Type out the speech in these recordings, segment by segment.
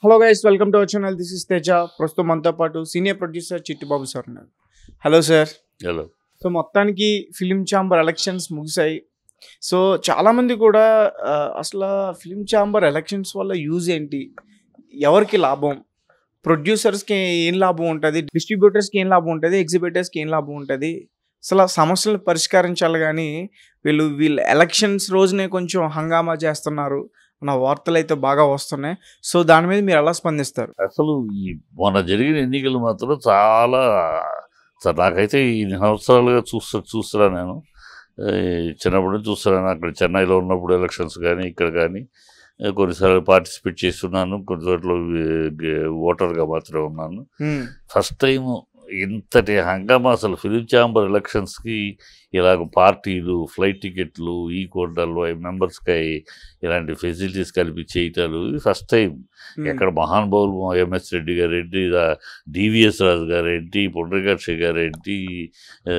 Hello guys welcome to our channel this is Teja ప్రస్తుతం మనతో పాటు సీనియర్ ప్రొడ్యూసర్ చిట్టిబాబు సార్ ఉన్నారు హలో సార్ హలో సో మొత్తానికి ఫిలిం ఛాంబర్ ఎలక్షన్స్ ముగిశాయి సో చాలామంది కూడా ఆ, అసలు ఫిలిం ఛాంబర్ ఎలక్షన్స్ వల్ల యూజ్ ఏంటి ఎవరికి లాభం ప్రొడ్యూసర్స్కి ఏం లాభం ఉంటుంది డిస్ట్రిబ్యూటర్స్కి ఏం లాభం ఉంటుంది ఎగ్జిబిటర్స్కి ఏం లాభం ఉంటుంది అసలు ఆ సమస్యలను పరిష్కరించాలి కానీ వీళ్ళు వీళ్ళు ఎలక్షన్స్ రోజునే కొంచెం హంగామా చేస్తున్నారు నా వార్తలు అయితే బాగా వస్తున్నాయి సో దాని మీద మీరు ఎలా స్పందిస్తారు అసలు ఈ మొన్న జరిగిన ఎన్నికలు మాత్రం చాలా స- నాకైతే ఇన్ని సంవత్సరాలుగా చూస్తా చూస్తున్నా నేను ఏ, చిన్నప్పటి నుంచి చూస్తున్నాను అక్కడ చెన్నైలో ఉన్నప్పుడు ఎలక్షన్స్ కానీ ఇక్కడ కానీ ఏ, కొన్నిసార్లు పార్టిసిపేట్ చేస్తున్నాను కొన్ని చోట్ల ఏ, గే- ఓటర్గా మాత్రమే ఉన్నాను మ్మ్. ఫస్ట్ టైం ఇంతటి హంగామా అసలు ఫిలిం ఛాంబర్ ఎలక్షన్స్కి ఇలాగ పార్టీలు ఫ్లైట్ టికెట్లు ఈ కోటాలు మెంబర్స్కి ఇలాంటి ఫెసిలిటీస్ కలిపి చేయటాలు ఇది ఫస్ట్ టైం మ్మ్. ఎక్కడ మహానుభావులు ఎంఎస్ రెడ్డి గారు ఏంటి డివిఎస్ రాజు గారు ఏంటి పుండ్రకాక్ష గారు ఏంటి ఆ,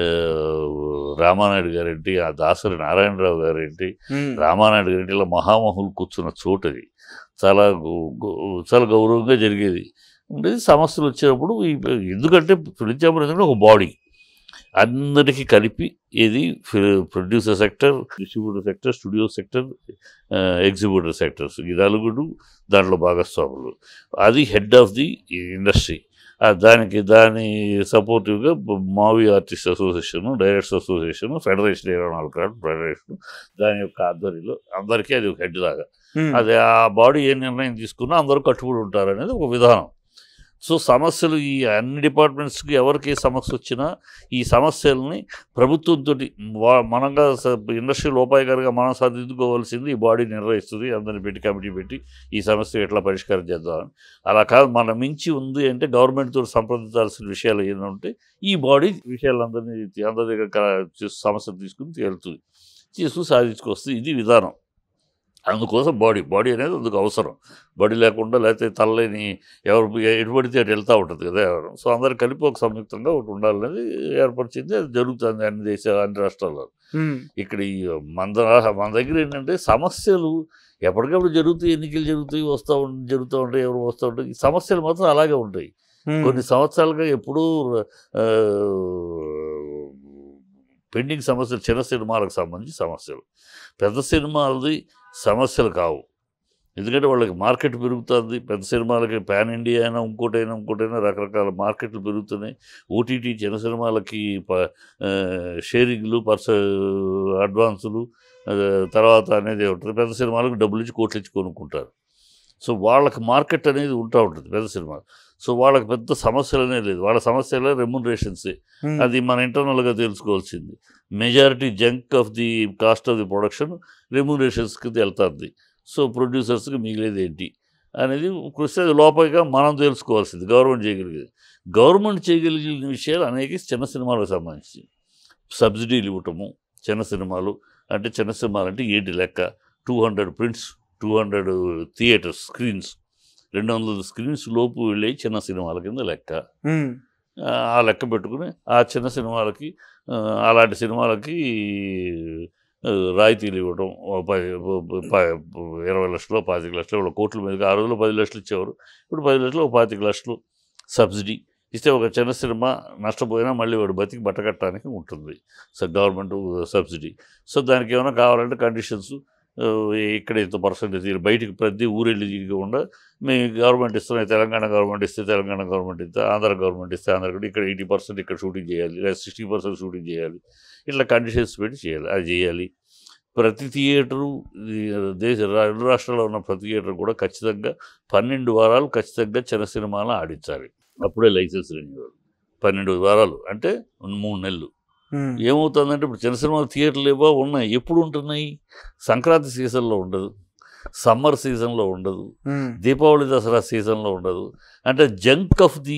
రామానాయుడు గారు ఏంటి ఆ దాసరి నారాయణరావు గారు ఏంటి మ్మ్. రామానాయుడు గారు ఏంటి ఇలా మహామహులు కూర్చున్న చోటది చాలా గౌ- గౌ- చాలా గౌరవంగా జరిగేది ఉండేది సమస్యలు వచ్చినప్పుడు ఈ- ఎందుకంటే ఫిలిం ఛాంబర్ ఎందుకంటే ఒక బాడీ అందరికీ కలిపి ఇది producer sector distributor sector studio sector exhibitor sectors ఈ నలుగురు దాంట్లో భాగస్వాములు అది హెడ్ ఆఫ్ ది ఇండస్ట్రీ దానికి దాని సపోర్టివ్గా movie artist association directors association federation ఇరవై నాలుగు క్రాఫ్ట్ ఫెడరేషన్ దాని యొక్క ఆధ్వర్యంలో అందరికీ అది ఒక హెడ్ లాగా మ్మ్. అది ఆ బాడీ ఏ నిర్ణయం తీసుకున్నా అందరూ కట్టుబడి ఉంటారు అనేది ఒక విధానం సో సమస్యలు ఈ అన్ని డిపార్ట్మెంట్స్కి ఎవరికి ఏ సమస్య వచ్చినా ఈ సమస్యల్ని ప్రభుత్వంతో మనంగా స- ఇండస్ట్రియల్ ఉపాయకారిగా మనం సర్దిద్దుకోవాల్సింది ఈ బాడీ నిర్వహిస్తుంది అందరిని పెట్టి కమిటీ పెట్టి ఈ సమస్య ఎట్లా పరిష్కారం చేద్దామని అలా కాదు మన మించి ఉంది అంటే గవర్నమెంట్తో సంప్రదించాల్సిన విషయాలు ఏంటంటే ఈ బాడీ విషయాలందరినీ అందరి దగ్గర క- సమస్యలు తీసుకుని తేలుతుంది తీసుకుని సాధించుకొస్తుంది ఇది విధానం అందుకోసం బాడీ బాడీ అనేది అందుకు అవసరం బాడీ లేకుండా లేకపోతే తల్లని ఎవరు ఎటు పడితే అటు వెళ్తూ ఉంటుంది కదా ఎవరు సో అందరు కలిపి ఒక సంయుక్తంగా ఒకటి ఉండాలనేది ఏర్పరిచింది అది జరుగుతుంది అన్ని దేశాలు అన్ని రాష్ట్రాల్లో మ్మ్. ఇక్కడ ఈ మన దా- మన దగ్గర ఏంటంటే సమస్యలు ఎప్పటికప్పుడు జరుగుతాయి ఎన్నికలు జరుగుతాయి వస్తూ ఉం జరుగుతూ ఉంటాయి ఎవరు వస్తూ ఉంటాయి ఈ సమస్యలు మాత్రం అలాగే ఉంటాయి మ్మ్. కొన్ని సంవత్సరాలుగా ఎప్పుడూ ఆ, పెండింగ్ సమస్యలు చిన్న సినిమాలకు సంబంధించి సమస్యలు పెద్ద సినిమాలది సమస్యలు కావు ఎందుకంటే వాళ్ళకి మార్కెట్ పెరుగుతుంది పెద్ద సినిమాలకి పాన్ ఇండియా అయినా ఇంకోటైనా ఇంకోటైనా రకరకాల మార్కెట్లు పెరుగుతున్నాయి ఓటీటీ చిన్న సినిమాలకి ప ఆ, షేరింగ్లు పర్స అడ్వాన్సులు ఆ, తర్వాత అనేది ఉంటుంది పెద్ద సినిమాలకు డబ్బులు ఇచ్చి కోట్లు ఇచ్చి కొనుక్కుంటారు సో వాళ్ళకి మార్కెట్ అనేది ఉంటా ఉంటుంది పెద్ద సినిమా సో వాళ్ళకి పెద్ద సమస్యలు అనేది లేదు వాళ్ళ సమస్యలే రెమ్యునరేషన్సే మ్మ్. అది మన ఇంటర్నల్గా తెలుసుకోవాల్సింది majority chunk of the cost of the production రెమ్యునరేషన్స్కి వెళ్తుంది సో ప్రొడ్యూసర్స్కి మిగిలేది ఏంటి అనేది కృషి లోపలిగా మనం తెలుసుకోవాల్సింది గవర్నమెంట్ చేయగలిగేది గవర్నమెంట్ చేయగలిగిన విషయాలు అనేక చిన్న సినిమాలకు సంబంధించి సబ్సిడీలు ఇవ్వటము చిన్న సినిమాలు అంటే చిన్న సినిమాలు అంటే ఏంటి లెక్క two hundred prints two hundred theatres screens రెండు వందల స్క్రీన్స్ లోపు వెళ్ళే చిన్న సినిమాల కింద లెక్క మ్మ్. ఆ ఆ లెక్క పెట్టుకుని ఆ చిన్న సినిమాలకి ఆ, అలాంటి సినిమాలకి ఆ, రాయితీలు ఇవ్వడం ఓ పది ఓ ప- ఇరవై లక్షలు పాతిక లక్షలు ఇవాళ కోట్ల మీదకి ఆ రోజుల్లో పది లక్షలు ఇచ్చేవారు ఇప్పుడు పది లక్షలు ఒక పాతిక లక్షలు సబ్సిడీ ఇస్తే ఒక చిన్న సినిమా నష్టపోయినా మళ్ళీ వాడు బతికి బట్టకట్టడానికి ఉంటుంది సో గవర్నమెంట్ సబ్సిడీ సో దానికి ఏమైనా కావాలంటే కండిషన్స్ ఇక్కడ ఇంత పర్సెంటేజ్ బయటికి ప్రతి ఊరెళ్ళి తిరగకుండా మేము గవర్నమెంట్ ఇస్తున్నాయి తెలంగాణ గవర్నమెంట్ ఇస్తే తెలంగాణ గవర్నమెంట్ ఇస్తే ఆంధ్ర గవర్నమెంట్ ఇస్తే ఆంధ్ర కూడా ఇక్కడ ఎయిటీ పర్సెంట్ ఇక్కడ షూటింగ్ చేయాలి లేదా సిక్స్టీ పర్సెంట్ షూటింగ్ చేయాలి ఇట్లా కండిషన్స్ పెట్టి చేయాలి అది చేయాలి ప్రతి థియేటరు ఈ దేశ రా- రెండు రాష్ట్రాల్లో ఉన్న ప్రతి థియేటర్ కూడా ఖచ్చితంగా పన్నెండు వారాలు ఖచ్చితంగా చిన్న సినిమాలు ఆడించాలి అప్పుడే లైసెన్స్ రెన్యూవల్ పన్నెండు వారాలు అంటే మూడు నెలలు మ్మ్. ఏమవుతుందంటే ఇప్పుడు చిన్న సినిమా థియేటర్లు ఏవో ఉన్నాయి ఎప్పుడు ఉంటున్నాయి సంక్రాంతి సీజన్లో ఉండదు సమ్మర్ సీజన్లో ఉండదు మ్మ్. దీపావళి దసరా సీజన్లో ఉండదు అంటే జంక్ ఆఫ్ ది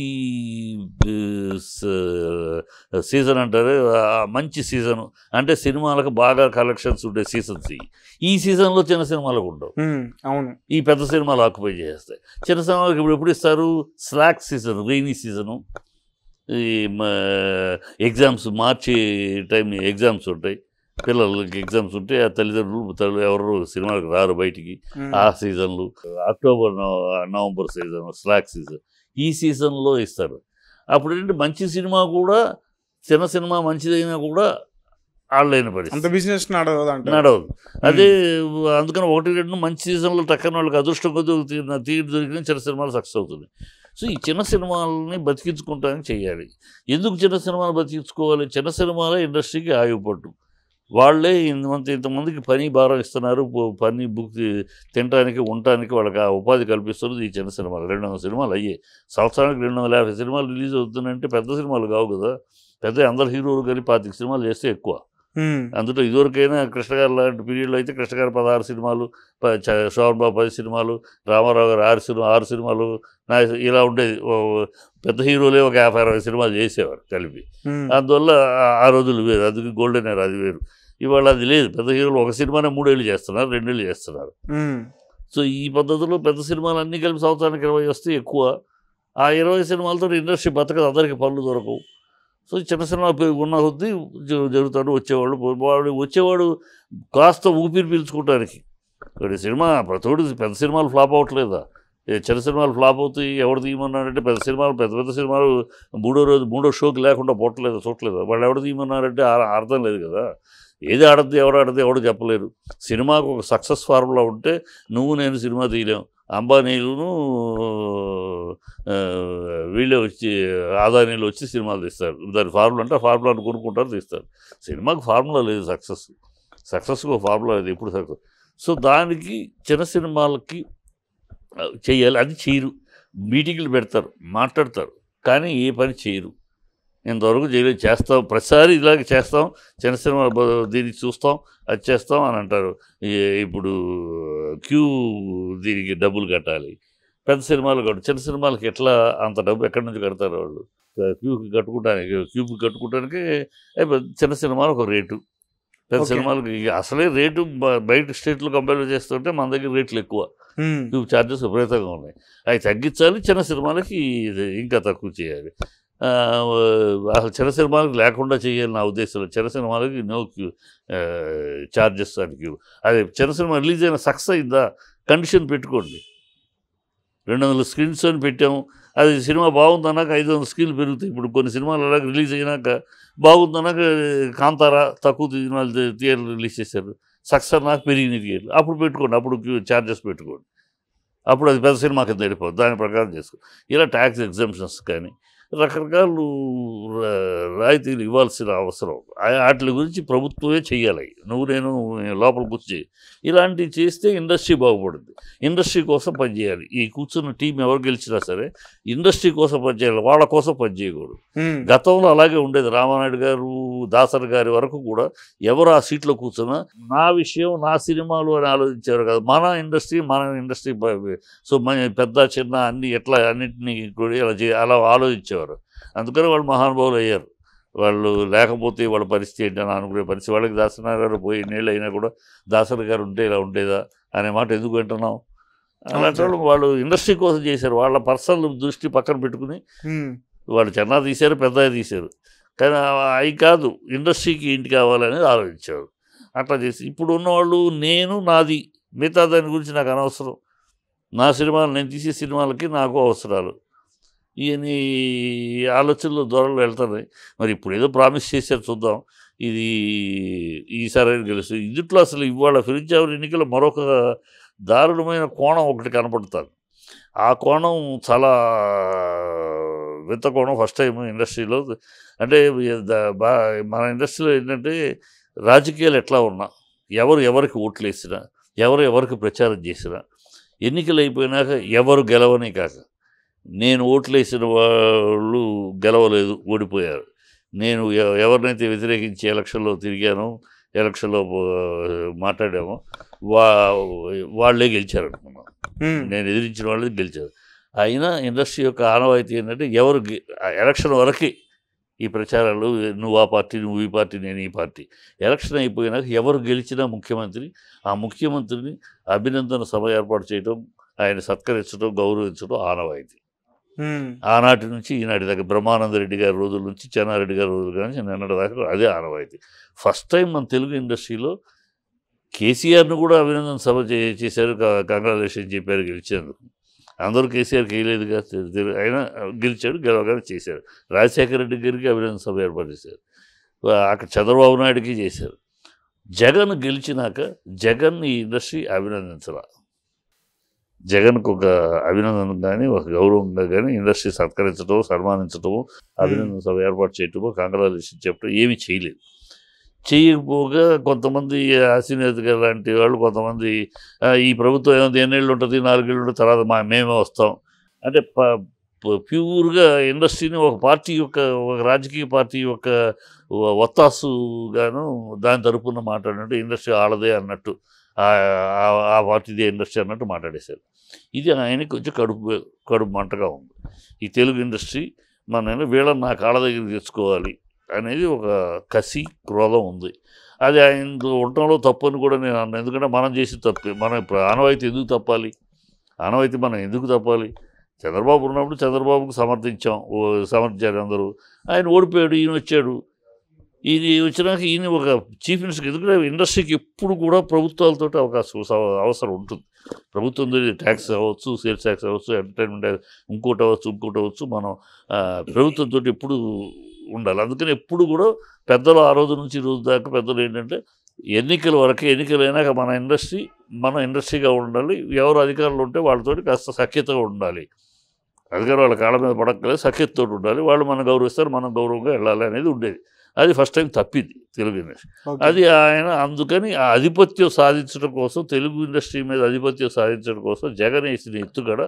సీజన్ అంటారు ఆ మంచి సీజన్ అంటే సినిమాలకు బాగా కలెక్షన్స్ ఉండే సీజన్స్ ఇవి. ఈ సీజన్లో చిన్న సినిమాలకు ఉండవు మ్మ్. అవును ఈ పెద్ద సినిమాలు ఆక్యుపై చేస్తాయి చిన్న సినిమాలకు ఇప్పుడు ఎప్పుడు ఇస్తారు స్లాక్ సీజన్ రెయినీ సీజను ఈ ఎగ్జామ్స్ మార్చి టైం ఎగ్జామ్స్ ఉంటాయి పిల్లలకి ఎగ్జామ్స్ ఉంటే ఆ తల్లిదండ్రులు తల్లి ఎవరు సినిమాలకు రారు బయటికి ఉమ్. ఆ సీజన్లు అక్టోబర్ నవ- నవంబర్ సీజన్ స్లాక్ సీజన్ ఈ సీజన్లో ఇస్తారు అప్పుడు ఏంటంటే మంచి సినిమా కూడా చిన్న సినిమా మంచిదైనా కూడా ఆడలేని అంత పరిస్థితి బిజినెస్ నడవదు అంటే నడవదు అదే అందుకని ఒకటి రెండు మంచి సీజన్లో టక్కన వాళ్ళకి అదృష్టం కొద్ది తీరు దొరికిన చిన్న సినిమాలు సక్సెస్ అవుతుంది సో ఈ చిన్న సినిమాలని బతికించుకుంటానికి చేయాలి ఎందుకు చిన్న సినిమాలు బతికించుకోవాలి చిన్న సినిమాలే ఇండస్ట్రీకి ఆయుపట్టు వాళ్ళే ఇంతమంది ఇంతమందికి పని భారం ఇస్తున్నారు ప- పని బుక్ తినడానికి ఉండటానికి వాళ్ళకి ఆ ఉపాధి కల్పిస్తున్నది ఈ చిన్న సినిమాలు రెండు వందల సినిమాలు అయ్యాయి సంవత్సరానికి రెండు వందల యాభై సినిమాలు రిలీజ్ అవుతున్నాయంటే పెద్ద సినిమాలు కావు కదా పెద్ద అందరు హీరోలు కానీ పాతిక సినిమాలు చేస్తే ఎక్కువ ఉమ్. అందులో ఇదివరకైనా కృష్ణ గారు లాంటి పీరియడ్లో అయితే కృష్ణ గారు పదహారు సినిమాలు ప- చ- శోభన్ బాబు పది సినిమాలు రామారావు గారు ఆరు సినిమా ఆరు సినిమాలు నా ఇలా ఉండేది ఓ పెద్ద హీరోలే ఒక యాభై అరవై సినిమాలు చేసేవారు కలిపి ఉమ్. అందువల్ల ఆ- ఆ రోజులు వేరు అది గోల్డెన్ ఎరా అది వేరు ఇవాళ అది లేదు పెద్ద హీరోలు ఒక సినిమానే మూడేళ్ళు చేస్తున్నారు రెండేళ్ళు చేస్తున్నారు ఉమ్. సో ఈ పద్ధతిలో పెద్ద సినిమాలు అన్నీ కలిపి సంవత్సరానికి ఇరవై వస్తే ఎక్కువ ఆ ఇరవై సినిమాలతో ఇండస్ట్రీ బతకదు అందరికీ పనులు దొరకవు సో ఈ చిన్న సినిమా పె- ఉన్న కొద్దీ జ- జరుగుతాడు వచ్చేవాడు పో- వాడు వచ్చేవాడు కాస్త ఊపిరి పీల్చుకోవడానికి ఇక్కడ సినిమా ప్రతోడు పెద్ద సినిమాలు ఫ్లాప్ అవ్వట్లేదా ఏ చిన్న సినిమాలు ఫ్లాప్ అవుతాయి ఎవడు తీయమన్నారంటే పెద్ద సినిమాలు పెద్ద పెద్ద సినిమాలు మూడో రోజు మూడో షోకి లేకుండా పోవట్లేదు చూడట్లేదు వాళ్ళు ఎవడు తీయమన్నారంటే ఆ- అర్థం లేదు కదా ఏది ఆడద్దు ఎవరు ఆడద్దు ఎవడు చెప్పలేరు సినిమాకు ఒక సక్సెస్ ఫార్ములా ఉంటే నువ్వు నేను సినిమా తీయలేం అంబానీలును ఆ, వీళ్ళే వచ్చి ఆదానీలు వచ్చి సినిమాలు తీస్తారు దాని ఫార్ములా అంటే ఆ ఫార్ములాను కొనుక్కుంటారు తీస్తారు సినిమాకు ఫార్ములా లేదు సక్సెస్ సక్సెస్కి ఒక ఫార్ములా లేదు ఎప్పుడు సక్సెస్ సో దానికి చిన్న సినిమాలకి ఆ, చెయ్యాలి అది చేయరు మీటింగ్లు పెడతారు మాట్లాడతారు కానీ ఏ పని చేయరు ఇంతవరకు చేయలేదు చేస్తాం ప్రతిసారి ఇలాగ చేస్తాం చిన్న సినిమా బ- దీనికి చూస్తాం అది చేస్తాం అని అంటారు ఈ- ఇప్పుడు క్యూ దీనికి డబ్బులు కట్టాలి పెద్ద సినిమాలు కట్టు చిన్న సినిమాలకి ఎట్లా అంత డబ్బు ఎక్కడి నుంచి కడతారు వాళ్ళు క్యూకి కట్టుకుంటానికి క్యూకి కట్టుకుంటానికి అయిపోయి చిన్న సినిమాలు ఒక రేటు పెద్ద Okay. సినిమాలకి ఇక అసలే రేటు బ- బయట స్టేట్లో కంపేర్ చేస్తుంటే మన దగ్గర రేట్లు ఎక్కువ ఉమ్. క్యూబ్ ఛార్జెస్ విపరీతంగా ఉన్నాయి అవి తగ్గించాలి చిన్న సినిమాలకి ఇది ఇంకా తక్కువ చేయాలి ఆ, అసలు చిన్న సినిమాలకు లేకుండా చేయాలి నా ఉద్దేశంలో చిన్న సినిమాలకి నో క్యూ ఛార్జెస్ అని క్యూ అదే చిన్న సినిమా రిలీజ్ అయిన సక్సెస్ అయిందా కండిషన్ పెట్టుకోండి రెండు వందల స్క్రీన్స్ అని పెట్టాము అది సినిమా బాగుందన్నాక ఐదు వందల స్క్రీన్లు పెరుగుతాయి ఇప్పుడు కొన్ని సినిమాలు అలాగ రిలీజ్ అయినాక బాగుందన్నాక కాంతారా తక్కువ సినిమాలు థియేటర్లు రిలీజ్ చేశారు సక్సెస్ అన్నాక పెరిగిన థియేటర్లు అప్పుడు పెట్టుకోండి అప్పుడు ఛార్జెస్ పెట్టుకోండి అప్పుడు అది పెద్ద సినిమా కింద వెళ్ళిపోద్ది దాని ప్రకారం చేసుకో ఇలా ట్యాక్స్ ఎగ్జామ్షన్స్ కానీ రకరకాలు రా- రాయితీలు ఇవ్వాల్సిన అవసరం ఆ- వాటి గురించి ప్రభుత్వమే చెయ్యాలి నువ్వు నేను లోపల కూర్చి ఇలాంటివి చేస్తే ఇండస్ట్రీ బాగుపడుద్ది ఇండస్ట్రీ కోసం పనిచేయాలి ఈ కూర్చున్న టీం ఎవరు గెలిచినా సరే ఇండస్ట్రీ కోసం పనిచేయాలి వాళ్ళ కోసం పనిచేయకూడదు ఉమ్. గతంలో అలాగే ఉండేది రామానాయుడు గారు దాసరి గారి వరకు కూడా ఎవరు ఆ సీట్లో కూర్చున్నా నా విషయం నా సినిమాలు అని ఆలోచించారు కదా మన ఇండస్ట్రీ మన ఇండస్ట్రీ బ- సో మన పెద్ద చిన్న అన్ని ఎట్లా అన్నింటినీ కూడా ఇలా చే అలా ఆలోచించేవారు అందుకని వాళ్ళు మహానుభావులు అయ్యారు వాళ్ళు లేకపోతే వాళ్ళ పరిస్థితి ఏంటి అని అనుకునే పరిస్థితి వాళ్ళకి దాసనారాయణ గారు పోయి నీళ్ళు అయినా కూడా దాసరి గారు ఉంటే ఇలా ఉండేదా అనే మాట ఎందుకు వింటున్నాం అలాంటి వాళ్ళు వాళ్ళు ఇండస్ట్రీ కోసం చేశారు వాళ్ళ పర్సనల్ దృష్టి పక్కన పెట్టుకుని ఉమ్. వాళ్ళు చిన్న తీశారు పెద్ద తీశారు కానీ అవి కాదు ఇండస్ట్రీకి ఏంటి కావాలనేది ఆలోచించారు అట్లా చేసి ఇప్పుడు ఉన్నవాళ్ళు నేను నాది మిగతా దాని గురించి నాకు అనవసరం నా సినిమాలు నేను తీసే సినిమాలకి నాకు అవసరాలు ఈయన ఈ ఆలోచనలు దూరంలో వెళ్తున్నాయి మరి ఇప్పుడు ఏదో ప్రామిస్ చేశారు చూద్దాం ఇది ఈసారి గెలుసు ఇందుట్లో అసలు ఇవాళ ఫిరించావరి ఎన్నికల మరొక దారుణమైన కోణం ఒకటి కనపడుతుంది ఆ కోణం చాలా వింత కోణం ఫస్ట్ టైం ఇండస్ట్రీలో అంటే ద- బా మన ఇండస్ట్రీలో ఏంటంటే రాజకీయాలు ఎట్లా ఉన్నా ఎవరు ఎవరికి ఓట్లు వేసినా ఎవరు ఎవరికి ప్రచారం చేసినా ఎన్నికలు అయిపోయినాక ఎవరు గెలవని కాక నేను ఓట్లు వేసిన వాళ్ళు గెలవలేదు ఓడిపోయారు నేను ఎ- ఎవరినైతే వ్యతిరేకించి ఎలక్షన్లో తిరిగానో ఎలక్షన్లో ఆ, మాట్లాడామో వా వాళ్ళే గెలిచారు అనుకున్నాను ఉమ్. నేను ఎదిరించిన వాళ్ళే గెలిచారు అయినా ఇండస్ట్రీ యొక్క ఆనవాయితీ ఏంటంటే ఎవరు గె- ఆ ఎలక్షన్ వరకే ఈ ప్రచారాలు నువ్వు ఆ పార్టీ నువ్వు ఈ పార్టీ నేను ఈ పార్టీ ఎలక్షన్ అయిపోయినాక ఎవరు గెలిచినా ముఖ్యమంత్రి ఆ ముఖ్యమంత్రిని అభినందన సభ ఏర్పాటు చేయడం ఆయన సత్కరించడం గౌరవించడం ఆనవాయితీ ఉమ్, ఆనాటి నుంచి ఈనాటి దాకా బ్రహ్మానంద రెడ్డి గారి రోజుల నుంచి చెన్నారెడ్డి గారి రోజుల నుంచి నిన్నటి దాకా అదే ఆనవాయితీ ఫస్ట్ టైం మన తెలుగు ఇండస్ట్రీలో కేసీఆర్ను కూడా అభినందన సభ చే చేశారు కంగ్రాచులేషన్ చెప్పారు గెలిచేందుకు అందరూ కేసీఆర్కి వేయలేదుగా తె- తెలు- అయినా గెలిచాడు గెలవగానే చేశారు రాజశేఖర రెడ్డి గారికి అభినందన సభ ఏర్పాటు చేశారు వా- అక్కడ చంద్రబాబు నాయుడుకి చేశారు జగన్ గెలిచినాక జగన్ ఈ ఇండస్ట్రీ అభినందించరా జగన్కు ఒక అభినందన కానీ ఒక గౌరవంగా కానీ ఇండస్ట్రీ సత్కరించడం సన్మానించడము అభినందన సభ ఏర్పాటు చేయటమో కంగ్రాచులేషన్ చెప్పడం ఏమీ చేయలేదు చేయకపోగా కొంతమంది అశ్వినేత గారు లాంటి వాళ్ళు కొంతమంది "ఆ, ఈ ప్రభుత్వం ఏమైనా ఎన్నేళ్ళు ఉంటుంది నాలుగేళ్ళు ఉంటుంది తర్వాత మా మేమే వస్తాం అంటే ప ప- ప్యూర్గా ఇండస్ట్రీని ఒక పార్టీ యొక్క ఒక రాజకీయ పార్టీ యొక్క వ- వత్తాసుగాను దాని తరపున మాట్లాడినట్టు ఇండస్ట్రీ ఆడదే అన్నట్టు ఆ- ఆ- ఆ పార్టీదే ఇండస్ట్రీ అన్నట్టు మాట్లాడేశారు ఇది ఆయనకి కొంచెం కడుపు కడుపు మంటగా ఉంది ఈ తెలుగు ఇండస్ట్రీ మన వీళ్ళని నా కాళ్ళ దగ్గర తెచ్చుకోవాలి అనేది ఒక కసి క్రోధం ఉంది అది ఆయన ఉండటంలో తప్పు అని కూడా నేను అన్నాను ఎందుకంటే మనం చేసి తప్పే మనం ఇప్పుడు ఆనవాయితీ ఎందుకు తప్పాలి ఆనవాయితీ మనం ఎందుకు తప్పాలి చంద్రబాబు ఉన్నప్పుడు చంద్రబాబుకు సమర్థించాం ఓ సమర్థించారు అందరూ ఆయన ఓడిపోయాడు ఈయన వచ్చాడు ఈయన వచ్చినాక ఈయన ఒక చీఫ్ మినిస్టర్ ఎందుకంటే ఇండస్ట్రీకి ఎప్పుడు కూడా ప్రభుత్వాలతో అవకాశం స- అవసరం ఉంటుంది ప్రభుత్వం ట్యాక్స్ అవ్వచ్చు సేల్స్ ట్యాక్స్ అవ్వచ్చు ఎంటర్టైన్మెంట్ ఇంకోటి అవ్వచ్చు ఇంకోటి అవ్వచ్చు మనం ఆ, ప్రభుత్వంతో ఎప్పుడు ఉండాలి అందుకని ఎప్పుడు కూడా పెద్దలు ఆ రోజు నుంచి ఈ రోజు దాకా పెద్దలు ఏంటంటే ఎన్నికల వరకు ఎన్నికలు అయినాక మన ఇండస్ట్రీ మన ఇండస్ట్రీగా ఉండాలి ఎవరు అధికారులు ఉంటే వాళ్ళతో కాస్త సఖ్యతగా ఉండాలి అధికారులు వాళ్ళ కాళ్ళ మీద పడక్కలేదు సఖ్యతతో ఉండాలి వాళ్ళు మనం గౌరవిస్తారు మనం గౌరవంగా వెళ్ళాలి అనేది ఉండేది అది ఫస్ట్ టైం తప్పింది తెలుగు ఇండస్ట్రీ ఓకే. అది ఆయన అందుకని ఆ ఆధిపత్యం సాధించడం కోసం తెలుగు ఇండస్ట్రీ మీద ఆధిపత్యం సాధించడం కోసం జగన్ వేసిన ఎత్తుగడ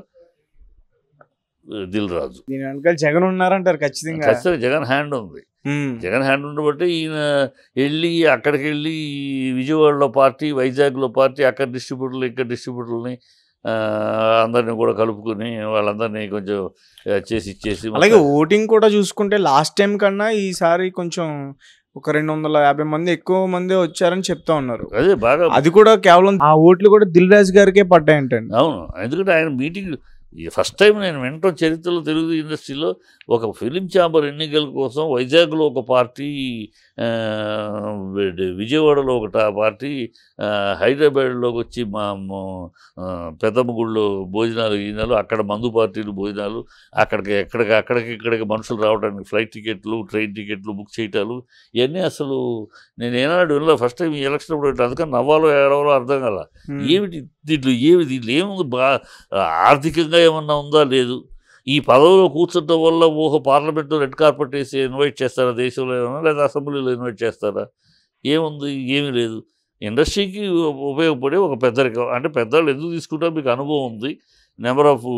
ఆ, దిల్ రాజు దీని వెనకాల జగన్ ఉన్నారంటారు ఖచ్చితంగా ఖచ్చితంగా జగన్ హ్యాండ్ ఉంది ఉమ్, జగన్ హ్యాండ్ ఉండబట్టి ఈయన వెళ్ళి అక్కడికి వెళ్ళి విజయవాడలో పార్టీ వైజాగ్లో పార్టీ అక్కడ డిస్ట్రిబ్యూటర్లు ఇక్కడ డిస్ట్రిబ్యూటర్లని ఆ, అందరిని కూడా కలుపుకుని వాళ్ళందరినీ కొంచెం ఆ, చేసి ఇచ్చేసి అలాగే ఓటింగ్ కూడా చూసుకుంటే లాస్ట్ టైం కన్నా ఈసారి కొంచెం ఒక రెండు వందల యాభై మంది ఎక్కువ మంది వచ్చారని చెప్తా ఉన్నారు అదే బాగా అది కూడా కేవలం ఆ ఓట్లు కూడా దిల్ రాజు గారికే పడ్డాయంటండి అవును ఎందుకంటే ఆయన మీటింగ్ ఫస్ట్ టైం నేను వినటం చరిత్రలో తెలుగు ఇండస్ట్రీలో ఒక ఫిలిం ఛాంబర్ ఎన్నికల కోసం వైజాగ్లో ఒక పార్టీ ఆ, వి- విజయవాడలో ఒక టా- పార్టీ ఆ, హైదరాబాద్లోకి వచ్చి మా మా- ఆ, పెద్దమ్మ గుడిలో భోజనాలు గీజనాలు అక్కడ మందు పార్టీలు భోజనాలు అక్కడికి ఎక్కడికి అక్కడికి ఇక్కడికి మనుషులు రావడానికి ఫ్లైట్ టికెట్లు ట్రైన్ టికెట్లు బుక్ చేయటాలు ఇవన్నీ అసలు నేను ఏనాడు వినలే ఫస్ట్ టైం ఈ ఎలక్షన్ అప్పుడు ఇట్లా అందుకని నవ్వాలో ఏడవాలో అర్థం కాల ఉమ్, ఏమిటి దీంట్లో ఏమి దీంట్లో ఏముంది బా ఆర్థికంగా ఏమన్నా ఉందా లేదు ఈ పదవిలో కూర్చుంటం వల్ల ఊహ పార్లమెంట్లో రెడ్ కార్పెట్ వేసి ఇన్వైట్ చేస్తారా దేశంలో ఏమైనా లేదా అసెంబ్లీలో ఇన్వైట్ చేస్తారా ఏముంది ఏమీ లేదు ఇండస్ట్రీకి ఉపయోగపడే ఒక పెద్దరికం అంటే పెద్దవాళ్ళు ఎందుకు తీసుకుంటారో మీకు అనుభవం ఉంది నెంబర్ ఆఫ్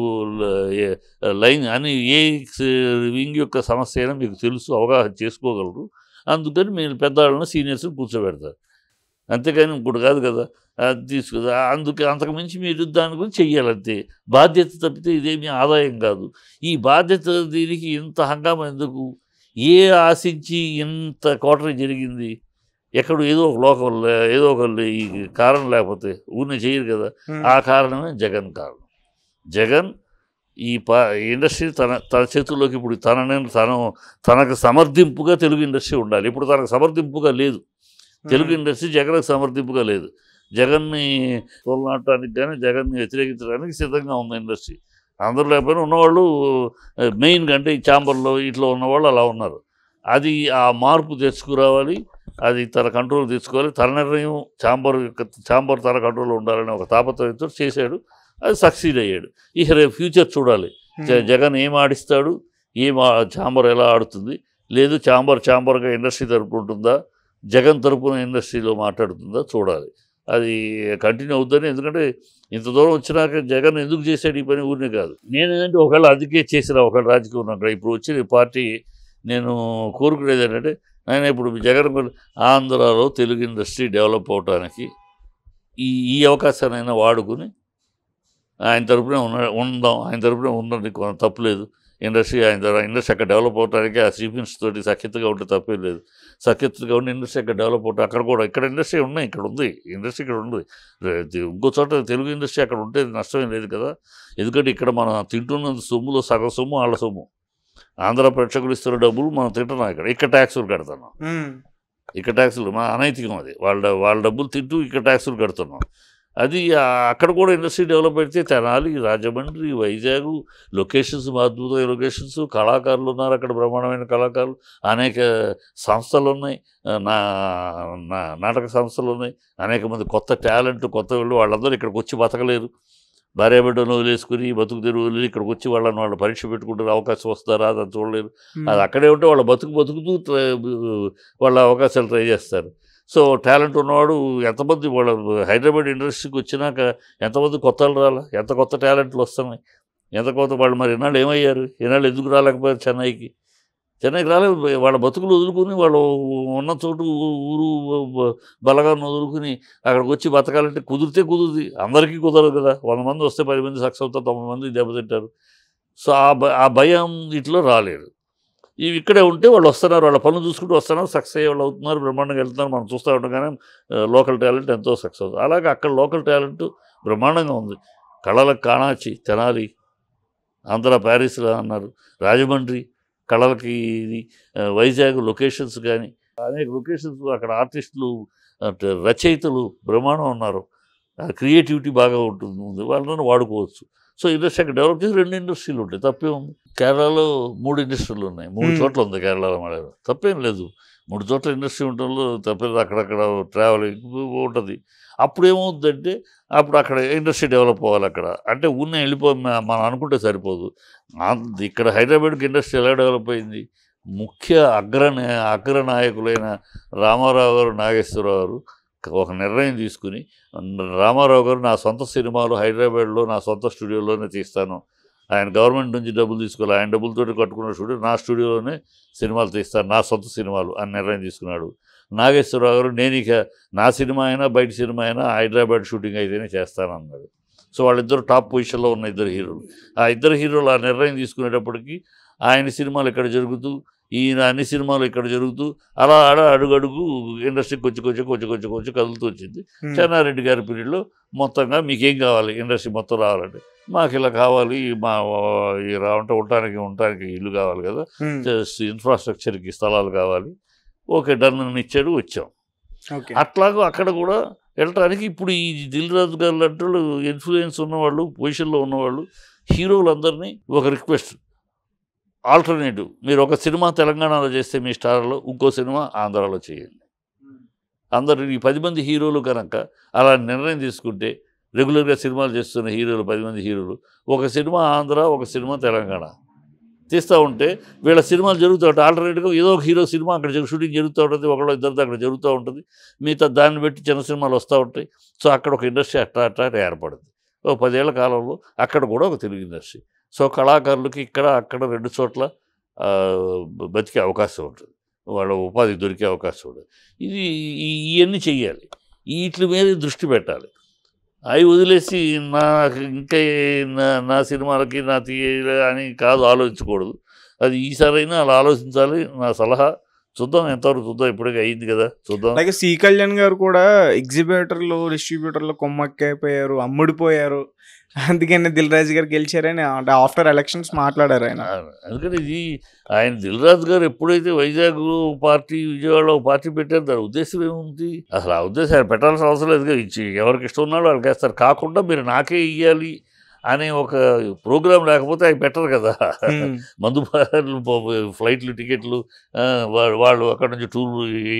లైన్ అని ఏ వింగ్ యొక్క సమస్య అయినా మీకు తెలుసు అవగాహన చేసుకోగలరు అందుకని మీరు పెద్దవాళ్ళని సీనియర్స్ని కూర్చోబెడతారు అంతేగాని ఇంకోటి కాదు కదా అది తీసుకు అందుకే అంతకు మించి మీరు దాని గురించి చెయ్యాలంతే బాధ్యత తప్పితే ఇదేమీ ఆదాయం కాదు ఈ బాధ్యత దీనికి ఇంత హంగామా ఎందుకు ఏ ఆశించి ఇంత కోటరీ జరిగింది ఎక్కడ ఏదో ఒక లోకం ఏదో ఒక ఈ కారణం లేకపోతే ఊరిని చేయరు కదా ఉమ్, ఆ కారణమే జగన్ కారణం జగన్ ఈ పా ఇండస్ట్రీ తన తన చేతుల్లోకి ఇప్పుడు తనని తను తనకు సమర్థింపుగా తెలుగు ఇండస్ట్రీ ఉండాలి ఇప్పుడు తనకు సమర్థింపుగా లేదు తెలుగు ఇండస్ట్రీ జగన్కి సమర్థింపుగా లేదు జగన్ని తోలనాడటానికి కానీ జగన్ని వ్యతిరేకించడానికి సిద్ధంగా ఉంది ఇండస్ట్రీ అందరూ లేకపోయినా ఉన్నవాళ్ళు మెయిన్ అంటే ఈ ఛాంబర్లో ఇట్లా ఉన్నవాళ్ళు అలా ఉన్నారు అది ఆ మార్పు తెచ్చుకురావాలి అది తన కంట్రోల్ తెచ్చుకోవాలి తన నిర్ణయం ఛాంబర్ యొక్క ఛాంబర్ తన కంట్రోల్లో ఉండాలని ఒక తాపత్రయంతో చేశాడు అది సక్సీడ్ అయ్యాడు ఇక రేపు ఫ్యూచర్ చూడాలి జ- జగన్ ఏం ఆడిస్తాడు ఏం ఆ- ఛాంబర్ ఎలా ఆడుతుంది లేదు ఛాంబర్ ఛాంబర్గా ఇండస్ట్రీ తరపు ఉంటుందా జగన్ తరపున ఇండస్ట్రీలో మాట్లాడుతుందా చూడాలి అది కంటిన్యూ అవుద్దని ఎందుకంటే ఇంత దూరం వచ్చినాక జగన్ ఎందుకు చేశాడు ఈ పని ఊరినే కాదు నేనేంటంటే ఒకవేళ అందుకే చేసిన ఒకవేళ రాజకీయం ఉన్నాడు ఇప్పుడు వచ్చిన ఈ పార్టీ నేను కోరుకునేది ఏంటంటే ఆయన ఇప్పుడు జగన్ కూడా ఆంధ్రాలో తెలుగు ఇండస్ట్రీ డెవలప్ అవడానికి ఈ ఈ అవకాశాన్నైనా వాడుకుని ఆయన తరపునే ఉన్న ఉందాం ఆయన తరపునే ఉండండి కొ- తప్పులేదు ఇండస్ట్రీ ఆయన ద్వారా ఇండస్ట్రీ అక్కడ డెవలప్ అవడానికి ఆ చీఫ్ మినిస్టర్ తోటి సఖ్యతగా ఉంటే తప్పేం లేదు సఖ్యతగా ఉండి ఇండస్ట్రీ అక్కడ డెవలప్ అవుతుంది అక్కడ కూడా ఇక్కడ ఇండస్ట్రీ ఉన్నాయి ఇక్కడ ఉంది ఇండస్ట్రీ ఇక్కడ ఉంది రే- ఇంకో చోట తెలుగు ఇండస్ట్రీ అక్కడ ఉంటే నష్టమేం లేదు కదా ఎందుకంటే ఇక్కడ మనం తింటున్న సొమ్ములో సగం సొమ్ము వాళ్ళ సొమ్ము ఆంధ్ర ప్రేక్షకులు ఇస్తున్న డబ్బులు మనం తింటున్నాం ఇక్కడ ఇక్కడ ట్యాక్సులు కడుతున్నాం ఇక్కడ ట్యాక్సులు మా అనైతికం అది వాళ్ళ వాళ్ళ డబ్బులు తింటూ ఇక్కడ ట్యాక్సులు కడుతున్నాం అది ఆ, అక్కడ కూడా ఇండస్ట్రీ డెవలప్ అయితే తెనాలి రాజమండ్రి వైజాగ్ లొకేషన్స్ అద్భుతమైన లొకేషన్స్ కళాకారులు ఉన్నారు అక్కడ బ్రహ్మాండమైన కళాకారులు అనేక సంస్థలు ఉన్నాయి ఆ, నా నా నాటక సంస్థలు ఉన్నాయి అనేక మంది కొత్త టాలెంట్ కొత్త వాళ్ళు వాళ్ళందరూ ఇక్కడికి వచ్చి బతకలేరు భార్యాబిడ్డను వదిలేసుకుని బతుకు తెరువు వదిలి ఇక్కడికి వచ్చి వాళ్ళని వాళ్ళు పరీక్ష పెట్టుకుంటారు అవకాశం వస్తారా అది చూడలేరు అది అక్కడే ఉంటే వాళ్ళ బతుకు బతుకుతూ ట్రై- వాళ్ళ అవకాశాలు ట్రై చేస్తారు సో టాలెంట్ ఉన్నవాడు ఎంతమంది వాళ్ళ హైదరాబాద్ ఇండస్ట్రీకి వచ్చినాక ఎంతమంది కొత్త వాళ్ళు రాలా ఎంత కొత్త టాలెంట్లు వస్తున్నాయి ఎంత కొత్త వాళ్ళు మరి ఇన్నాళ్ళు ఏమయ్యారు ఇన్నాళ్ళు ఎందుకు రాలేకపోయారు చెన్నైకి చెన్నైకి రాలేదు వాళ్ళ బతుకులు వదులుకుని వాళ్ళు ఉన్న చోటు ఊరు బ- బలగాన్ని వదులుకుని అక్కడికి వచ్చి బతకాలంటే కుదిరితే కుదురుది అందరికీ కుదరదు కదా వంద మంది వస్తే పది మంది సక్సెస్ అవుతారు తొమ్మిది మంది దెబ్బతింటారు సో ఆ భ- ఆ భయం ఇట్లో రాలేదు ఇవి ఇక్కడే ఉంటే వాళ్ళు వస్తున్నారు వాళ్ళ పనులు చూసుకుంటూ వస్తున్నారు సక్సెస్ అయ్యే వాళ్ళు అవుతున్నారు బ్రహ్మాండంగా వెళ్తున్నారు మనం చూస్తూ ఉండగానే లోకల్ టాలెంట్ ఎంతో సక్సెస్ అవుతుంది అలాగే అక్కడ లోకల్ టాలెంట్ బ్రహ్మాండంగా ఉంది కళలకు కాణాచి తెనాలి ఆంధ్ర ప్యారిస్లో అన్నారు రాజమండ్రి కళలకి ఇది ఆ, వైజాగ్ లొకేషన్స్ కానీ అనేక లొకేషన్స్ అక్కడ ఆర్టిస్టులు అటు రచయితలు బ్రహ్మాండం ఉన్నారు క్రియేటివిటీ బాగా ఉంటుంది ఉంది వాళ్ళని వాడుకోవచ్చు సో ఇండస్ట్రీ అక్కడ డెవలప్ చేసి రెండు ఇండస్ట్రీలు ఉంటాయి తప్పే ఉంది కేరళలో మూడు ఇండస్ట్రీలు ఉన్నాయి మూడు Hmm. చోట్ల ఉంది కేరళలో మన తప్పేం లేదు మూడు చోట్ల ఇండస్ట్రీ ఉండడంలో తప్పేది అక్కడక్కడ ట్రావెలింగ్ ఉంటుంది అప్పుడు ఏమవుతుందంటే అప్పుడు అక్కడ ఇండస్ట్రీ డెవలప్ అవ్వాలి అక్కడ అంటే ఉన్న వెళ్ళిపో మ- మనం అనుకుంటే సరిపోదు ఆ- ఇక్కడ హైదరాబాద్కి ఇండస్ట్రీ ఎలా డెవలప్ అయింది ముఖ్య అగ్ర అగ్రనాయకులైన రామారావు గారు నాగేశ్వరరావు గారు ఒక నిర్ణయం తీసుకుని రామారావు గారు నా సొంత సినిమాలు హైదరాబాద్లో నా సొంత స్టూడియోలోనే తీస్తాను ఆయన గవర్నమెంట్ నుంచి డబ్బులు తీసుకోవాలి ఆయన డబ్బులతో కట్టుకున్న స్టూడియో నా స్టూడియోలోనే సినిమాలు తీస్తాను నా సొంత సినిమాలు అని నిర్ణయం తీసుకున్నాడు నాగేశ్వరరావు గారు నేను ఇక నా సినిమా అయినా బయట సినిమా అయినా హైదరాబాద్ షూటింగ్ అయితేనే చేస్తానన్నాడు సో వాళ్ళిద్దరు టాప్ పొజిషన్లో ఉన్న ఇద్దరు హీరోలు ఆ ఇద్దరు హీరోలు ఆ నిర్ణయం తీసుకునేటప్పటికి ఆయన సినిమాలు ఇక్కడ జరుగుతూ ఈయన అన్ని సినిమాలు ఇక్కడ జరుగుతూ అలా ఆడ అడుగడుగు ఇండస్ట్రీ కొంచెం కొంచెం కొంచెం కొంచెం కొంచెం కదులుతూ వచ్చింది చెన్నారెడ్డి గారి పీరియడ్లో మొత్తంగా మీకేం కావాలి ఇండస్ట్రీ మొత్తం రావాలంటే మాకు ఇలా కావాలి మా ఈ రావంటే ఉండటానికి ఉండటానికి ఇల్లు కావాలి కదా ఇన్ఫ్రాస్ట్రక్చర్కి స్థలాలు కావాలి ఓకే డన్ అని ఇచ్చాడు వచ్చాం ఓకే అట్లాగూ అక్కడ కూడా వెళ్ళటానికి ఇప్పుడు ఈ దిల్ రాజు గారు లాంటి వాళ్ళు ఇన్ఫ్లుయెన్స్ ఉన్నవాళ్ళు పొజిషన్లో ఉన్నవాళ్ళు హీరోలందరినీ ఒక రిక్వెస్ట్ ఆల్టర్నేటివ్ మీరు ఒక సినిమా తెలంగాణలో చేస్తే మీ స్టార్లో ఇంకో సినిమా ఆంధ్రాలో చేయండి అందరు ఈ పది మంది హీరోలు కనుక అలా నిర్ణయం తీసుకుంటే రెగ్యులర్గా సినిమాలు చేస్తున్న హీరోలు పది మంది హీరోలు ఒక సినిమా ఆంధ్ర ఒక సినిమా తెలంగాణ తీస్తూ ఉంటే వీళ్ళ సినిమాలు జరుగుతూ ఉంటాయి ఆల్టర్నేట్గా ఏదో ఒక హీరో సినిమా అక్కడ జరుగు- షూటింగ్ జరుగుతూ ఉంటుంది ఒకళ్ళు ఇద్దరితో అక్కడ జరుగుతూ ఉంటుంది మిగతా దాన్ని బట్టి చిన్న సినిమాలు వస్తూ ఉంటాయి సో అక్కడ ఒక ఇండస్ట్రీ అట్లా అట్లా ఏర్పడుతుంది ఒక పదేళ్ల కాలంలో అక్కడ కూడా ఒక తెలుగు ఇండస్ట్రీ సో కళాకారులకి ఇక్కడ అక్కడ రెండు చోట్ల ఆ, బతికే అవకాశం ఉంటుంది వాళ్ళ ఉపాధి దొరికే అవకాశం ఉంటుంది ఇది ఈ- ఇవన్నీ చెయ్యాలి వీటి మీద దృష్టి పెట్టాలి అవి వదిలేసి నాకు ఇంకా ఏ- నా నా సినిమాలకి నా తీయ అని కాదు ఆలోచించకూడదు అది ఈసారైనా అలా ఆలోచించాలి నా సలహా చూద్దాం ఎంతవరకు చూద్దాం ఇప్పటికే అయింది కదా చూద్దాం అలాగే సి కళ్యాణ్ గారు కూడా ఎగ్జిబిటర్లు డిస్ట్రిబ్యూటర్లు కొమ్మక్కైపోయారు అమ్ముడిపోయారు అందుకని దిల్ రాజు గారు గెలిచారని అంటే ఆఫ్టర్ ఎలక్షన్స్ మాట్లాడారు ఆయన ఆ, అందుకని ఇది ఆయన దిల్రాజు గారు ఎప్పుడైతే వైజాగ్ పార్టీ విజయవాడలో ఒక పార్టీ పెట్టారు దాని ఉద్దేశం ఏముంది అసలు ఆ ఉద్దేశం ఆయన పెట్టాల్సిన అవసరం లేదు కదా ఇచ్చి ఎవరికి ఇష్టం ఉన్నాడో వాళ్ళకి వేస్తారు కాకుండా మీరు నాకే ఇవ్వాలి అనే ఒక ప్రోగ్రాం లేకపోతే అవి పెట్టరు కదా ఉమ్. మందు బార్లు, ప- ఫ్లైట్లు టికెట్లు ఆ, వా- వాళ్ళు అక్కడ నుంచి టూర్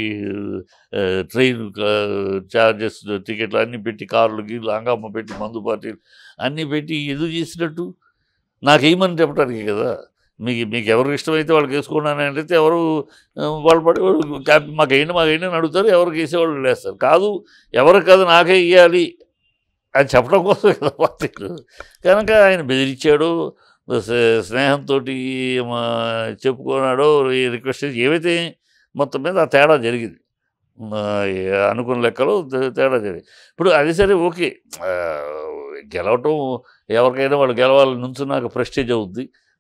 ట్రైన్ చార్జెస్ టికెట్లు అన్నీ పెట్టి కార్లు గీర్లు హంగామా పెట్టి మందు పార్టీలు అన్నీ పెట్టి ఎదురు చేసినట్టు నాకు ఏమని చెప్పడానికి కదా మీకు మీకు ఎవరు ఇష్టమైతే వాళ్ళకి వేసుకున్నాను అంటే ఎవరు ఆ, వాళ్ళు పడి వాళ్ళు క్యాప్ మాకు అయినా మాకు అయినా అని అడుగుతారు ఎవరికి వేసేవాళ్ళు వేస్తారు కాదు ఎవరికి కాదు నాకే ఇవ్వాలి అని చెప్పడం కోసం కదా పార్టీలు కనుక ఆయన బెదిరించాడు స్నేహంతో చెప్పుకున్నాడో ఈ రిక్వెస్ట్ చేసి ఏవైతే మొత్తం మీద ఆ తేడా జరిగింది ఆ, ఈ అనుకున్న లెక్కలో తే- తేడా జరిగింది ఇప్పుడు అది సరే ఓకే ఆ, గెలవటం ఎవరికైనా వాళ్ళు గెలవాలి నుంచున్నాక ప్రెస్టేజ్ అవుద్ది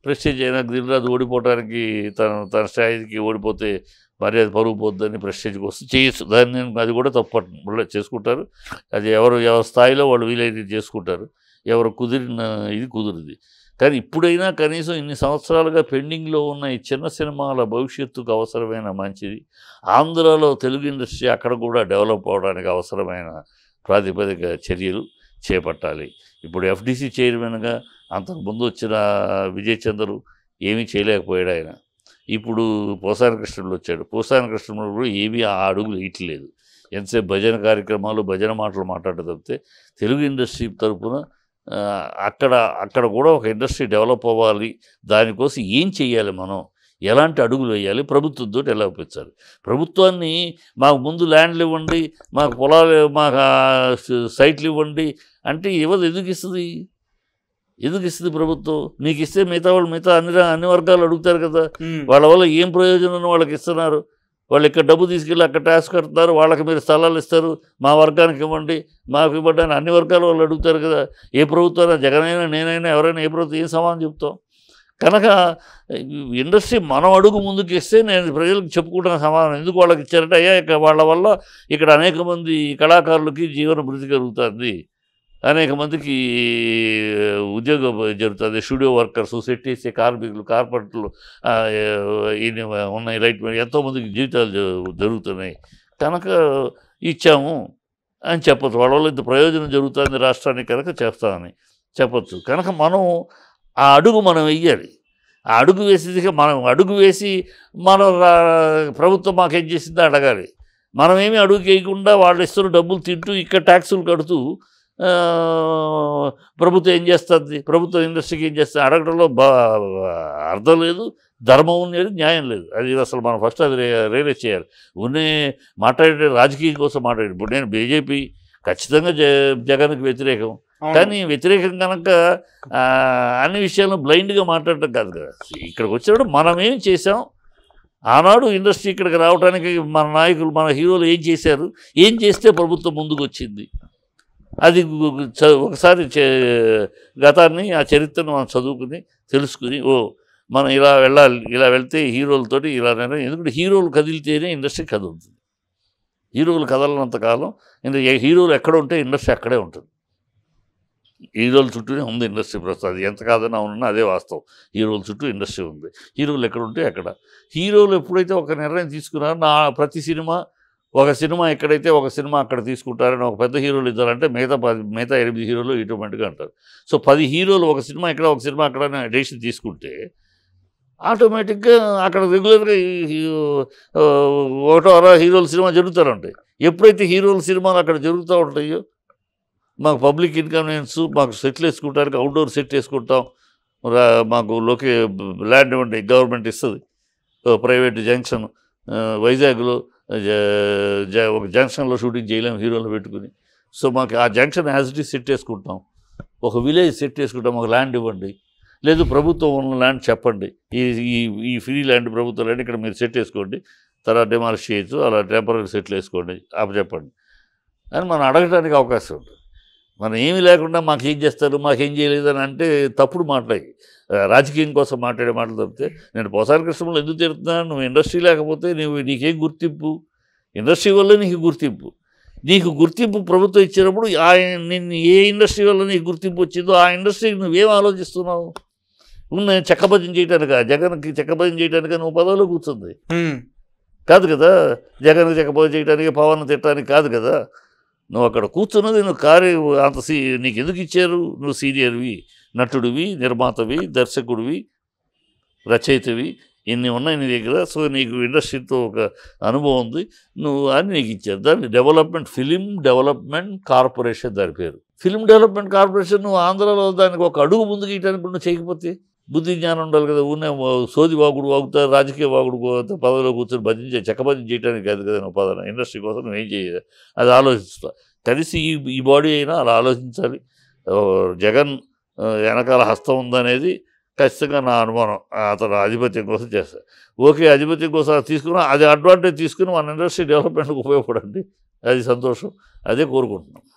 ప్రెస్టేజ్ అయినా దిల్రాజు ఓడిపోవడానికి తన తన స్థాయికి ఓడిపోతే మర్యాద పరుగు పోద్దని ప్రెస్టేజ్కి వస్తే చేయొచ్చు దాన్ని నేను అది కూడా తప్ప చేసుకుంటారు అది ఎవరు ఎవరి స్థాయిలో వాళ్ళు వీలైతే చేసుకుంటారు ఎవరు కుదిరిన ఇది కుదురుది కానీ ఇప్పుడైనా కనీసం ఇన్ని సంవత్సరాలుగా పెండింగ్లో ఉన్న ఈ చిన్న సినిమాల భవిష్యత్తుకు అవసరమైన మంచిది ఆంధ్రాలో తెలుగు ఇండస్ట్రీ అక్కడ కూడా డెవలప్ అవడానికి అవసరమైన ప్రాతిపదిక చర్యలు చేపట్టాలి ఇప్పుడు ఎఫ్డిసి చైర్మన్గా అంతకుముందు వచ్చిన విజయ్ చంద్రు ఏమీ చేయలేకపోయాడు ఆయన ఇప్పుడు పోసాన కృష్ణుడు వచ్చాడు పోసాన కృష్ణుడు కూడా ఏమీ ఆ అడుగులు వేయట్లేదు ఎంతసేపు భజన కార్యక్రమాలు భజన మాటలు మాట్లాడటం తప్పితే తెలుగు ఇండస్ట్రీ తరపున ఆ, అక్కడ అక్కడ కూడా ఒక ఇండస్ట్రీ డెవలప్ అవ్వాలి దానికోసం ఏం చేయాలి మనం ఎలాంటి అడుగులు వేయాలి ప్రభుత్వంతో ఎలా ఒప్పించాలి ప్రభుత్వాన్ని మాకు ముందు ల్యాండ్లు ఇవ్వండి మాకు పొలాలు మాకు ఆ, స- సైట్లు ఇవ్వండి అంటే ఇవ్వదు ఎందుకు ఇస్తుంది ఎందుకు ఇస్తుంది ప్రభుత్వం నీకు ఇస్తే మిగతా వాళ్ళు మిగతా అన్ని రా- అన్ని వర్గాలు అడుగుతారు కదా వాళ్ళ వల్ల ఏం ప్రయోజనం వాళ్ళకి ఇస్తున్నారు వాళ్ళు ఇక్కడ డబ్బు తీసుకెళ్ళి అక్కడ ట్యాక్స్ కడుతున్నారు వాళ్ళకి మీరు స్థలాలు ఇస్తారు మా వర్గానికి ఇవ్వండి మాకు ఇవ్వండి అని అన్ని వర్గాల వాళ్ళు అడుగుతారు కదా ఏ ప్రభుత్వం జగనైనా నేనైనా ఎవరైనా ఏ ప్రభుత్వం ఏం సమానం చెప్తాం కనుక ఇండస్ట్రీ మనం అడుగు ముందుకు ఇస్తే నేను ప్రజలకు చెప్పుకుంటున్న సమాధానం ఎందుకు వాళ్ళకి ఇచ్చారంటే అయ్యా ఇక వాళ్ళ వల్ల ఇక్కడ అనేక మంది కళాకారులకి జీవన భృతి కలుగుతుంది అనేక మందికి ఉద్యోగం జరుగుతుంది స్టూడియో వర్కర్స్ సెట్ చేసే కార్మికులు కార్పొరేట్లు ఆ, ఇన్ని ఉన్నాయి రైట్ ఎంతోమందికి జీవితాలు జ- జరుగుతున్నాయి కనుక ఇచ్చాము అని చెప్పచ్చు వాళ్ళ వల్ల ఇంత ప్రయోజనం జరుగుతుంది రాష్ట్రానికి కనుక చేస్తామని చెప్పచ్చు కనుక మనం ఆ అడుగు మనం వెయ్యాలి ఆ అడుగు వేసేది మనం అడుగు వేసి మనం రా- ప్రభుత్వం మాకేం చేసిందో అడగాలి మనమేమి అడుగు వేయకుండా వాళ్ళు ఇస్తున్న డబ్బులు తింటూ ఇక్కడ ట్యాక్సులు కడుతూ ఆ, ప్రభుత్వం ఏం చేస్తుంది ప్రభుత్వం ఇండస్ట్రీకి ఏం చేస్తుంది అడగడంలో బా అర్థం లేదు ధర్మం లేదు న్యాయం లేదు అది అసలు మనం ఫస్ట్ అది రే- రియలైజ్ చేయాలి ఉన్నే మాట్లాడే రాజకీయం కోసం మాట్లాడి ఇప్పుడు నేను బీజేపీ ఖచ్చితంగా జ జగన్కి వ్యతిరేకం కానీ వ్యతిరేకం కనుక ఆ, అన్ని విషయాలను బ్లైండ్గా మాట్లాడటం కాదు కదా ఇక్కడికి వచ్చినప్పుడు మనం ఏం చేసాం ఆనాడు ఇండస్ట్రీ ఇక్కడికి రావడానికి మన నాయకులు మన హీరోలు ఏం చేశారు ఏం చేస్తే ప్రభుత్వం ముందుకు వచ్చింది అది గు- గు- చ- ఒకసారి చే- గతాన్ని ఆ చరిత్రను మనం చదువుకుని తెలుసుకుని ఓ మనం ఇలా వెళ్ళాలి ఇలా వెళ్తే హీరోలతోటి ఇలా నిర్ణయం ఎందుకంటే హీరోలు కదిలితేనే ఇండస్ట్రీ కదులుతుంది హీరోలు కదలనంత కాలం ఇందులో ఏ హీరోలు ఎక్కడ ఉంటే ఇండస్ట్రీ అక్కడే ఉంటుంది హీరోల చుట్టూనే ఉంది ఇండస్ట్రీ ప్రస్తుతం అది ఎంత కాదని అవునన్నా అదే వాస్తవం హీరోల చుట్టూ ఇండస్ట్రీ ఉంది హీరోలు ఎక్కడ ఉంటే అక్కడ హీరోలు ఎప్పుడైతే ఒక నిర్ణయం తీసుకున్నారో నా ప్రతి సినిమా ఒక సినిమా ఎక్కడైతే ఒక సినిమా అక్కడ తీసుకుంటారని ఒక పెద్ద హీరోలు ఇద్దారంటే మిగతా పది మిగతా ఎనిమిది హీరోలు ఇటువంటిగా అంటారు సో పది హీరోలు ఒక సినిమా ఇక్కడ ఒక సినిమా అక్కడ డెసిషన్ తీసుకుంటే ఆటోమేటిక్గా అక్కడ రెగ్యులర్గా ఒకటో అర హీరోల సినిమా జరుగుతూ ఉంటాయి ఎప్పుడైతే హీరోల సినిమాలు అక్కడ జరుగుతూ ఉంటాయో మాకు పబ్లిక్ ఇన్కన్వీనియన్స్ మాకు సెట్లు వేసుకుంటానికి అవుట్డోర్ సెట్ వేసుకుంటాం రా- మాకు లొకే ల్యాండ్ ఇవ్వండి గవర్నమెంట్ ఇస్తుంది ప్రైవేట్ జంక్షన్ ఆ, వైజాగ్లో జ- జ- ఒక జంక్షన్లో షూటింగ్ చేయలేము హీరోలు పెట్టుకుని సో మాకు ఆ junction as it is set వేసుకుంటాం ఒక విలేజ్ సెట్ వేసుకుంటాం ఒక ల్యాండ్ ఇవ్వండి లేదు ప్రభుత్వం ఉన్న ల్యాండ్ చెప్పండి ఈ ఈ ఈ ఫ్రీ ల్యాండ్ ప్రభుత్వ ల్యాండ్ ఇక్కడ మీరు సెట్ వేసుకోండి తర్వాత డిమాలిష్ చేయొచ్చు అలా టెంపరీ సెట్లు వేసుకోండి అప్పు చెప్పండి అని మనం అడగడానికి అవకాశం ఉంటుంది మనం ఏమీ లేకుండా మాకేం చేస్తారు మాకేం చేయలేదు అని అంటే తప్పుడు మాట్లాడి రాజకీయం కోసం మాట్లాడే మాటలు తప్పితే నేను పోసారి కృష్ణంలో ఎందుకు తిరుగుతున్నాను నువ్వు ఇండస్ట్రీ లేకపోతే నువ్వు నీకేం గుర్తింపు ఇండస్ట్రీ వల్ల నీకు గుర్తింపు నీకు గుర్తింపు ప్రభుత్వం ఇచ్చినప్పుడు ఆ నిన్ను ఏ ఇండస్ట్రీ వల్ల నీకు గుర్తింపు వచ్చిందో ఆ ఇండస్ట్రీకి నువ్వేం ఆలోచిస్తున్నావు ఉన్న చెక్కభజన చేయటానిక జగన్కి చెక్కభజన చేయటానిక నువ్వు పదవిలో కూర్చుంది కాదు కదా జగన్ చెక్కభజన చేయడానికి పవన్ తిట్టడానికి కాదు కదా నువ్వు అక్కడ కూర్చున్నది నువ్వు కార్య అంత సీ నీకు ఎందుకు ఇచ్చారు నువ్వు సీనియర్వి నటుడివి నిర్మాతవి దర్శకుడివి రచయితవి ఇన్ని ఉన్నాయి నీ దగ్గర సో నీకు ఇండస్ట్రీతో ఒక అనుభవం ఉంది నువ్వు అని నీకు ఇచ్చారు దాన్ని డెవలప్మెంట్ ఫిలిం డెవలప్మెంట్ కార్పొరేషన్ దాని పేరు ఫిలిం డెవలప్మెంట్ కార్పొరేషన్ నువ్వు ఆంధ్రాలో దానికి ఒక అడుగు ముందుకు ఇయటానికి నువ్వు చేయకపోతే బుద్ధి జ్ఞానం ఉండాలి కదా ఉన్న సోది వాగుడు వాగుతా రాజకీయ వాగుడు వాగుతా పదవిలో కూర్చొని భజన చెక్క భజన చేయడానికి కాదు కదా నువ్వు పదన ఇండస్ట్రీ కోసం నువ్వు ఏం చేయాలి అది ఆలోచిస్తా కలిసి ఈ ఈ బాడీ అయినా అలా ఆలోచించాలి ఓ, జగన్ ఆ, వెనకాల హస్తం ఉందనేది ఖచ్చితంగా నా అనుమానం అతను ఆధిపత్యం కోసం చేస్తారు ఓకే ఆధిపత్యం కోసం అది తీసుకున్నా అది అడ్వాంటేజ్ తీసుకుని మన ఇండస్ట్రీ డెవలప్మెంట్కి ఉపయోగపడండి అది సంతోషం అదే కోరుకుంటున్నాం